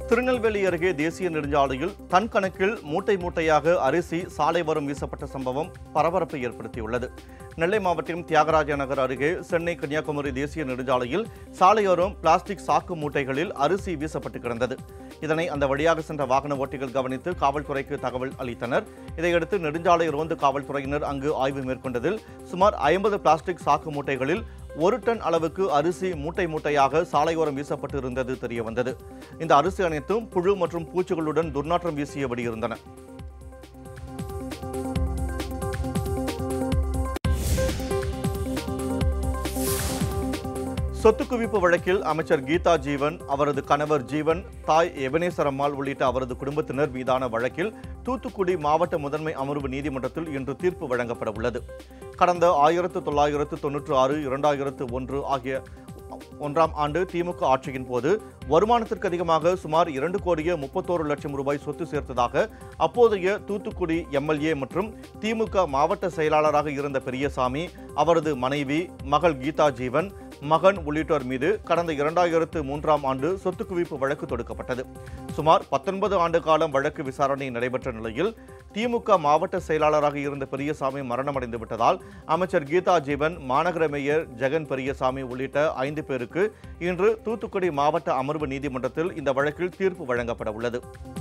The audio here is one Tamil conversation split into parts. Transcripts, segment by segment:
திருநெல்வேலி அருகே தேசிய நெடுஞ்சாலையில் டன் கணக்கில் மூட்டை மூட்டையாக அரிசி சாலை வரும் வீசப்பட்ட சம்பவம் பரபரப்பை ஏற்படுத்தியுள்ளது நெல்லை மாவட்டம் தியாகராஜ நகர் அருகே சென்னை கன்னியாகுமரி தேசிய நெடுஞ்சாலையில் சாலையோரம் பிளாஸ்டிக் சாக்கு மூட்டைகளில் அரிசி வீசப்பட்டு கிடந்தது இதனை அந்த வழியாக சென்ற வாகன ஓட்டிகள் கவனித்து காவல்துறைக்கு தகவல் அளித்தனர் இதையடுத்து நெடுஞ்சாலை ரோந்து காவல்துறையினர் அங்கு ஆய்வு மேற்கொண்டதில் சுமார் ஐம்பது பிளாஸ்டிக் சாக்கு மூட்டைகளில் ஒரு டன் அளவுக்கு அரிசி மூட்டை மூட்டையாக சாலையோரம் வீசப்பட்டு இருந்தது தெரிய வந்தது இந்த அரிசி அனைத்தும் புழு மற்றும் பூச்சிகளுடன் துர்நாற்றம் வீசியபடி இருந்தன சொத்து குவிப்பு வழக்கில் அமைச்சர் கீதா ஜீவன் அவரது கணவர் ஜீவன் தாய் எபனேசர் அம்மாள் உள்ளிட்ட அவரது குடும்பத்தினர் மீதான வழக்கில் தூத்துக்குடி மாவட்ட முதன்மை அமர்வு நீதிமன்றத்தில் இன்று தீர்ப்பு வழங்கப்பட உள்ளது கடந்த ஆயிரத்து தொள்ளாயிரத்து தொன்னூற்று ஆறு இரண்டாயிரத்து ஒன்று ஆகிய ஒன்றாம் ஆண்டு திமுக ஆட்சியின் போது வருமானத்திற்கு அதிகமாக சுமார் இரண்டு கோடியே முப்பத்தோரு லட்சம் ரூபாய் சொத்து சேர்த்ததாக அப்போதைய தூத்துக்குடி எம்எல்ஏ மற்றும் திமுக மாவட்ட செயலாளராக இருந்த பெரியசாமி அவரது மனைவி மகள் கீதா ஜீவன் மகன் உள்ளிட்டோர் மீது கடந்த இரண்டாயிரத்து மூன்றாம் ஆண்டு சொத்து குவிப்பு வழக்கு தொடுக்கப்பட்டது சுமார் பத்தொன்பது ஆண்டு காலம் வழக்கு விசாரணை நடைபெற்ற நிலையில் திமுக மாவட்ட செயலாளராக இருந்த பெரியசாமி மரணமடைந்து விட்டதால் அமைச்சர் கீதா ஜீவன் மாநகர மேயர் ஜெகன் பெரியசாமி உள்ளிட்ட ஐந்து பேருக்கு இன்று தூத்துக்குடி மாவட்ட அமர்வு நீதிமன்றத்தில் இந்த வழக்கில் தீர்ப்பு வழங்கப்பட உள்ளது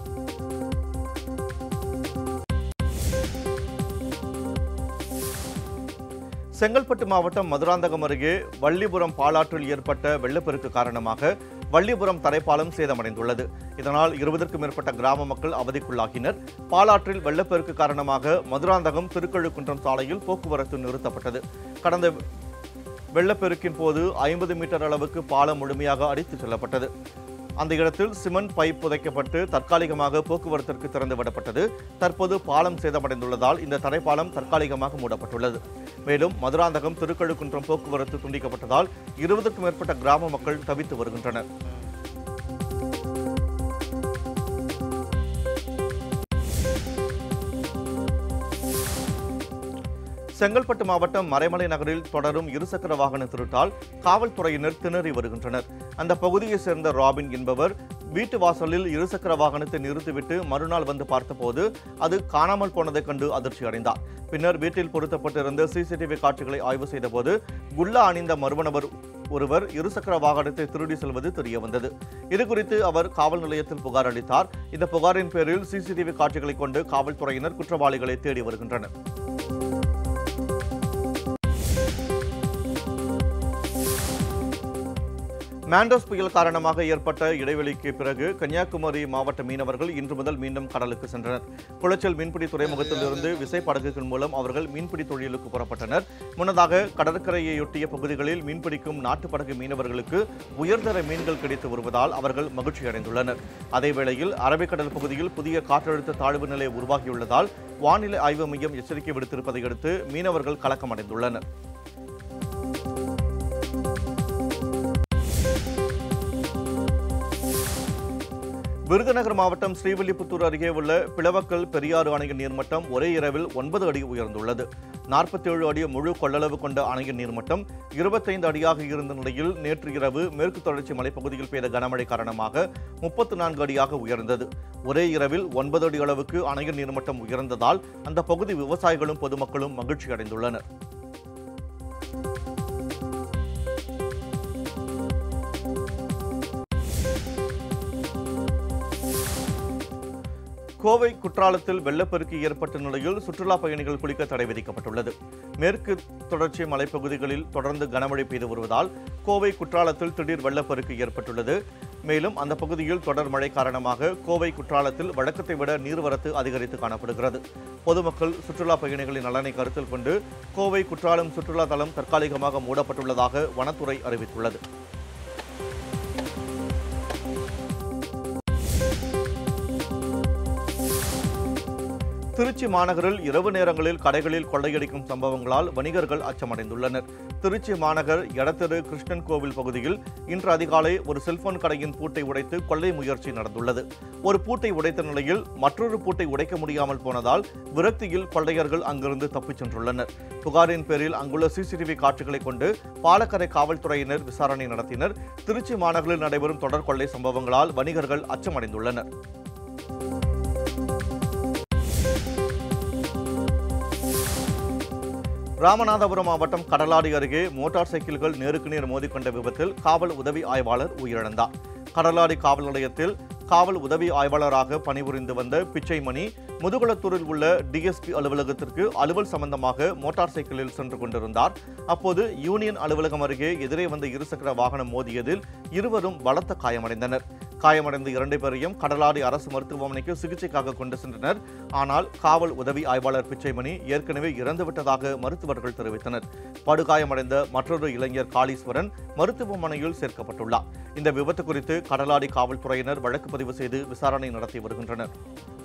செங்கல்பட்டு மாவட்டம் மதுராந்தகம் அருகே வள்ளிபுரம் பாலாற்றில் ஏற்பட்ட வெள்ளப்பெருக்கு காரணமாக வள்ளிபுரம் தரைப்பாலம் சேதமடைந்துள்ளது இதனால் இருபதற்கும் மேற்பட்ட கிராம மக்கள் அவதிக்குள்ளாகினர் பாலாற்றில் வெள்ளப்பெருக்கு காரணமாக மதுராந்தகம் திருக்கழுக்குன்றம் சாலையில் போக்குவரத்து நிறுத்தப்பட்டது கடந்த வெள்ளப்பெருக்கின் போது ஐம்பது மீட்டர் அளவுக்கு பாலம் முழுமையாக அடித்துச் செல்லப்பட்டது அந்த இடத்தில் சிமெண்ட் பைப் புதைக்கப்பட்டு தற்காலிகமாக போக்குவரத்திற்கு திறந்து விடப்பட்டது தற்போது பாலம் சேதமடைந்துள்ளதால் இந்த தரைப்பாலம் தற்காலிகமாக மூடப்பட்டுள்ளது மேலும் மதுராந்தகம் திருக்கழுக்குன்றம் போக்குவரத்து துண்டிக்கப்பட்டதால் இருபதுக்கும் மேற்பட்ட கிராம மக்கள் தவித்து வருகின்றனர் செங்கல்பட்டு மாவட்டம் மறைமலை நகரில் தொடரும் இருசக்கர வாகன திருட்டால் காவல்துறையினர் திணறி வருகின்றனர் அந்த பகுதியைச் சேர்ந்த ராபின் என்பவர் வீட்டு வாசலில் இருசக்கர வாகனத்தை நிறுத்திவிட்டு மறுநாள் வந்து பார்த்தபோது அது காணாமல் போனதைக் கண்டு அதிர்ச்சி அடைந்தார் பின்னர் வீட்டில் பொருத்தப்பட்டிருந்த சிசிடிவி காட்சிகளை ஆய்வு செய்தபோது குல்லா அணிந்த மர்ம நபர் ஒருவர் இருசக்கர வாகனத்தை திருடி செல்வது தெரிய வந்தது இதுகுறித்து அவர் காவல் நிலையத்தில் புகார் அளித்தார் இந்த புகாரின் பேரில் சிசிடிவி காட்சிகளை கொண்டு காவல்துறையினர் குற்றவாளிகளை தேடி வருகின்றனர் மாண்டோஸ் புயல் காரணமாக ஏற்பட்ட இடைவெளிக்கு பிறகு கன்னியாகுமரி மாவட்ட மீனவர்கள் இன்று முதல் மீண்டும் கடலுக்கு சென்றனர் குளச்சல் மீன்பிடி துறைமுகத்திலிருந்து விசைப்படகுகள் மூலம் அவர்கள் மீன்பிடி தொழிலுக்கு புறப்பட்டனர் முன்னதாக கடற்கரையொட்டிய பகுதிகளில் மீன்பிடிக்கும் நாட்டுப்படகு மீனவர்களுக்கு உயர்தர மீன்கள் கிடைத்து வருவதால் அவர்கள் மகிழ்ச்சி அடைந்துள்ளனர் அதேவேளையில் அரபிக்கடல் பகுதியில் புதிய காற்றழுத்த தாழ்வு நிலை உருவாகியுள்ளதால் வானிலை ஆய்வு மையம் எச்சரிக்கை விடுத்திருப்பதை அடுத்து மீனவர்கள் கலக்கமடைந்துள்ளனர் விருதுநகர் மாவட்டம் ஸ்ரீவில்லிபுத்தூர் அருகே உள்ள பிளவக்கல் பெரியாறு அணையின் நீர்மட்டம் ஒரே இரவில் ஒன்பது அடி உயர்ந்துள்ளது நாற்பத்தி ஏழு அடி முழு கொள்ளளவு கொண்ட அணையின் நீர்மட்டம் இருபத்தைந்து அடியாக இருந்த நிலையில் நேற்று இரவு மேற்கு தொடர்ச்சி மலைப்பகுதியில் பெய்த கனமழை காரணமாக முப்பத்து நான்கு அடியாக உயர்ந்தது ஒரே இரவில் ஒன்பது அடி அளவுக்கு அணையின் நீர்மட்டம் உயர்ந்ததால் அந்த பகுதி விவசாயிகளும் பொதுமக்களும் மகிழ்ச்சி அடைந்துள்ளனர் கோவை குற்றாலத்தில் வெள்ளப்பெருக்கு ஏற்பட்ட நிலையில் சுற்றுலா பயணிகள் குளிக்க தடை விதிக்கப்பட்டுள்ளது மேற்கு தொடர்ச்சி மலைப்பகுதிகளில் தொடர்ந்து கனமழை பெய்து வருவதால் கோவை குற்றாலத்தில் திடீர் வெள்ளப்பெருக்கு ஏற்பட்டுள்ளது மேலும் அந்த பகுதியில் தொடர் மழை காரணமாக கோவை குற்றாலத்தில் வழக்கத்தை விட நீர்வரத்து அதிகரித்து காணப்படுகிறது பொதுமக்கள் சுற்றுலா பயணிகளின் நலனை கருத்தில் கொண்டு கோவை குற்றாலம் சுற்றுலா தலம் தற்காலிகமாக மூடப்பட்டுள்ளதாக வனத்துறை அறிவித்துள்ளது திருச்சி மாநகரில் இரவு நேரங்களில் கடைகளில் கொள்ளையடிக்கும் சம்பவங்களால் வணிகர்கள் அச்சமடைந்துள்ளனர் திருச்சி மாநகர் எடத்தெரு கிருஷ்ணன் கோவில் பகுதியில் இன்று அதிகாலை ஒரு செல்போன் கடையின் பூட்டை உடைத்து கொள்ளை முயற்சி நடந்துள்ளது ஒரு பூட்டை உடைத்த நிலையில் மற்றொரு பூட்டை உடைக்க முடியாமல் போனதால் விரக்தியில் கொள்ளையர்கள் அங்கிருந்து தப்பிச் சென்றுள்ளனர் புகாரின் பேரில் அங்குள்ள சிசிடிவி காட்சிகளை கொண்டு பாலக்கரை காவல்துறையினர் விசாரணை நடத்தினர் திருச்சி மாநகரில் நடைபெறும் தொடர் கொள்ளை சம்பவங்களால் வணிகர்கள் அச்சமடைந்துள்ளனர் ராமநாதபுரம் மாவட்டம் கடலாடி அருகே மோட்டார் சைக்கிள்கள் நேருக்கு நேர் மோதிக்கொண்ட விபத்தில் காவல் உதவி ஆய்வாளர் உயிரிழந்தார் கடலாடி காவல் நிலையத்தில் காவல் உதவி ஆய்வாளராக பணிபுரிந்து வந்த பிச்சைமணி முதுகுளத்தூரில் உள்ள டிஎஸ்பி அலுவலகத்திற்கு அலுவல் சம்பந்தமாக மோட்டார் சைக்கிளில் சென்று கொண்டிருந்தார் அப்போது யூனியன் அலுவலகம் அருகே எதிரே வந்த இருசக்கர வாகனம் மோதியதில் இருவரும் பலத்த காயமடைந்தனர் காயமடைந்த இரண்டு பேரையும் கடலாடி அரசு மருத்துவமனைக்கு சிகிச்சைக்காக கொண்டு சென்றனர் ஆனால் காவல் உதவி ஆய்வாளர் பிச்சைமணி ஏற்கனவே இறந்துவிட்டதாக மருத்துவர்கள் தெரிவித்தனர் படுகாயமடைந்த மற்றொரு இளைஞர் காளீஸ்வரன் மருத்துவமனையில் சேர்க்கப்பட்டுள்ளார் இந்த விபத்து குறித்து கடலாடி காவல்துறையினர் வழக்கு பதிவு செய்து விசாரணை நடத்தி வருகின்றனர்